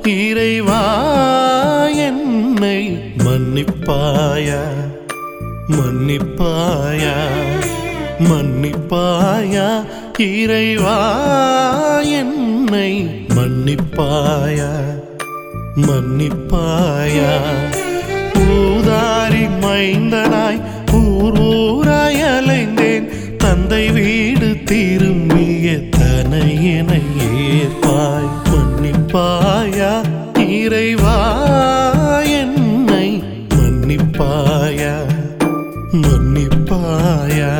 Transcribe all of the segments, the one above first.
இறைவா என்னை மன்னிப்பாயா மன்னிப்பாயா மன்னிப்பாயா இறைவா என்னை மன்னிப்பாயா மன்னிப்பாயா ஊதாரி மைந்தனாய் ஊர் ஊராய் அலைந்தேன் தந்தை வீடு திரும்பிய தனையனை ஏற்பாய் மன்னிப்பாயா இறைவா என்னை மன்னிப்பாயா மன்னிப்பாயா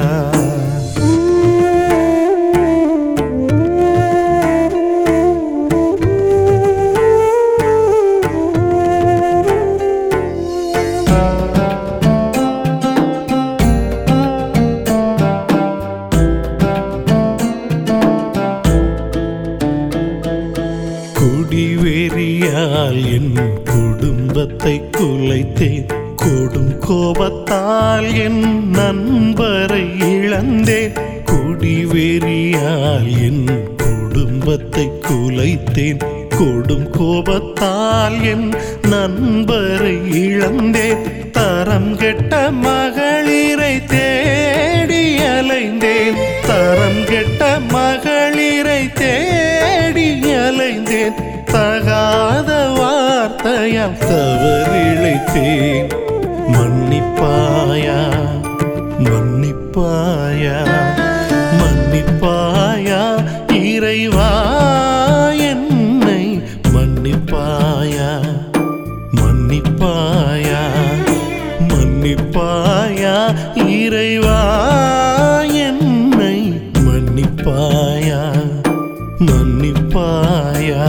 குடிவெறியால் என் குடும்பத்தை குலைத்தேன் கொடும் கோபத்தால் என் நண்பரை இழந்தேன் குடிவெறியால் என் குடும்பத்தை குலைத்தேன் கொடும் கோபத்தால் என் நண்பரை இழந்தேன் தரம் கெட்ட மகளிரை தேடி அலைந்தேன் தரம் கெட்ட மகளிரை தேடி அலைந்தேன் தகாத வார்த்தையால் தவறிழைத்தேன் மன்னிப்பாயா மன்னிப்பாயா மன்னிப்பாயா இறைவா என்னை மன்னிப்பாயா மன்னிப்பாயா மன்னிப்பாயா இறைவா என்னை மன்னிப்பாயா மன்னிப்பாயா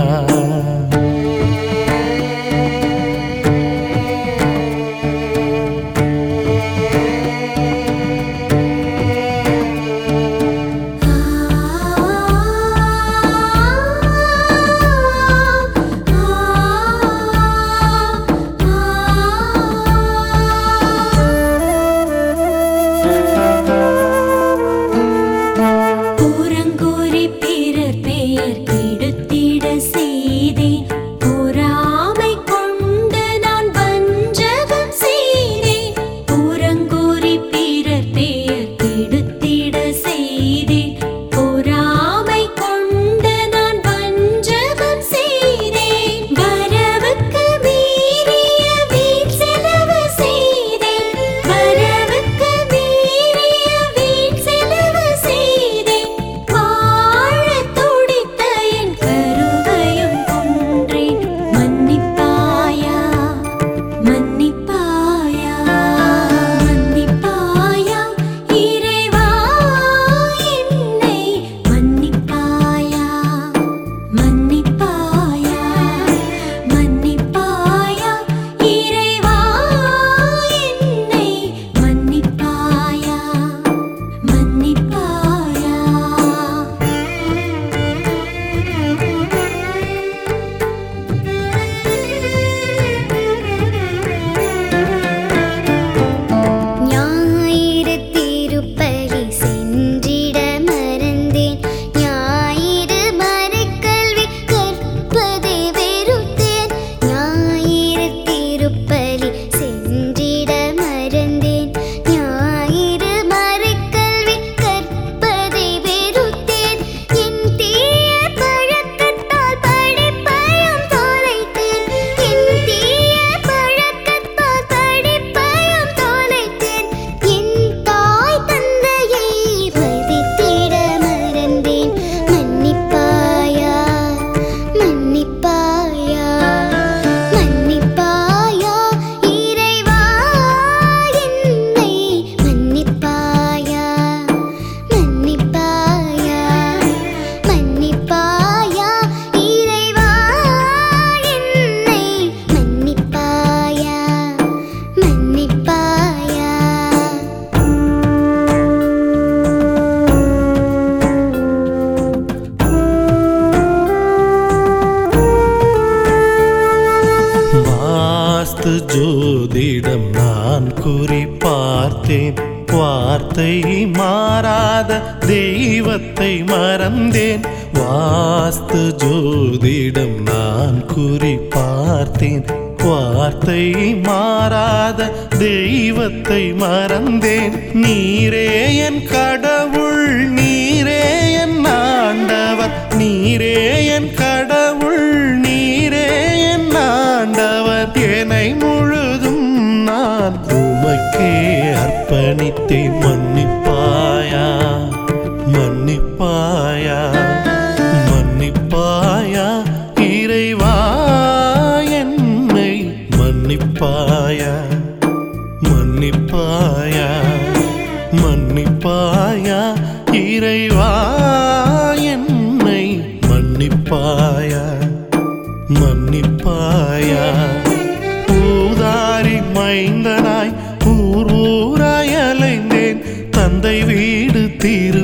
புறங்கூறி பிறர் பெயர் கெடுத்திட செய்தேன் பொறாமை கொண்டு நான் வஞ்சகம் செய்தேன் புறங்கூறி பிறர் பெயர் கெடுத்திட செய்தேன் பொறாமை கொண்டு நான் வஞ்சகம் செய்தேன் வரவுக்கு மீறிய வீண் செலவு செய்தேன் வரவுக்கு மீறிய வீண் செலவு செய்தேன் வாழத் துடித்த என் கருவையும் கொன்றேன் மன்னிப்பாயா மன்னிப்பாயா மன்னிப்பாயா இறைவா என்னை மன்னிப்பாயா மன்னிப்பாயா மன்னிப்பாயா இறைவா என்னை மன்னிப்பாயா மன்னிப்பாயா ஞாயிறு திருப்பலி சென்றிட மறந்தேன் ஞாயிறு மறைக்கல்வி கற்பதை வெறுத்தேன் ஞாயிறு திருப்பலி சென்றிட மறந்தேன் ஞாயிறு மறைக்கல்வி கற்பதை வெறுத்தேன் என் தீய பழக்கத்தால் படிப்பயம் தொலைத்தேன் என் தீய பழக்கத்தால் படிப்பயம் தொலைத்தேன் என் தாய் தந்தையை மதித்திட மறந்தேன் மன்னிப்பாயா மன்னிப்பாயா மன்னிப்பாயா இறைவா என்னை மன்னிப்பாயா மன்னிப்பாயா மன்னிப்பாயா இறைவா என்னை மன்னிப்பாயா மன்னிப்பாயா வாஸ்து ஜோதிடம் நான் குறி பார்த்தேன் வார்த்தை வார்த்தை மாறாத தெய்வத்தை மறந்தேன் வாஸ்து ஜோதிடம் நான் குறி பார்த்தேன் வார்த்தை மாறாத தெய்வத்தை மறந்தேன் நீரே என் கடவுள் நீரே என் ஆண்டவர் நீரே என் கடவுள் நீரே என் ஆண்டவர் என்னை முழுதும் நான் உமக்கே அர்ப்பணித்தேன் மன்னிப்பாயா மன்னிப்பாயா மன்னிப்பாயா இறைவா என்னை மன்னிப்பாயா மன்னிப்பாயா மன்னிப்பாயா இறைவா என்னை மன்னிப்பாயா மன்னிப்பாயா ஊதாரி மைந்தனாய் ஊர் ஊராய் அலைந்தேன் தந்தை வீடு திரு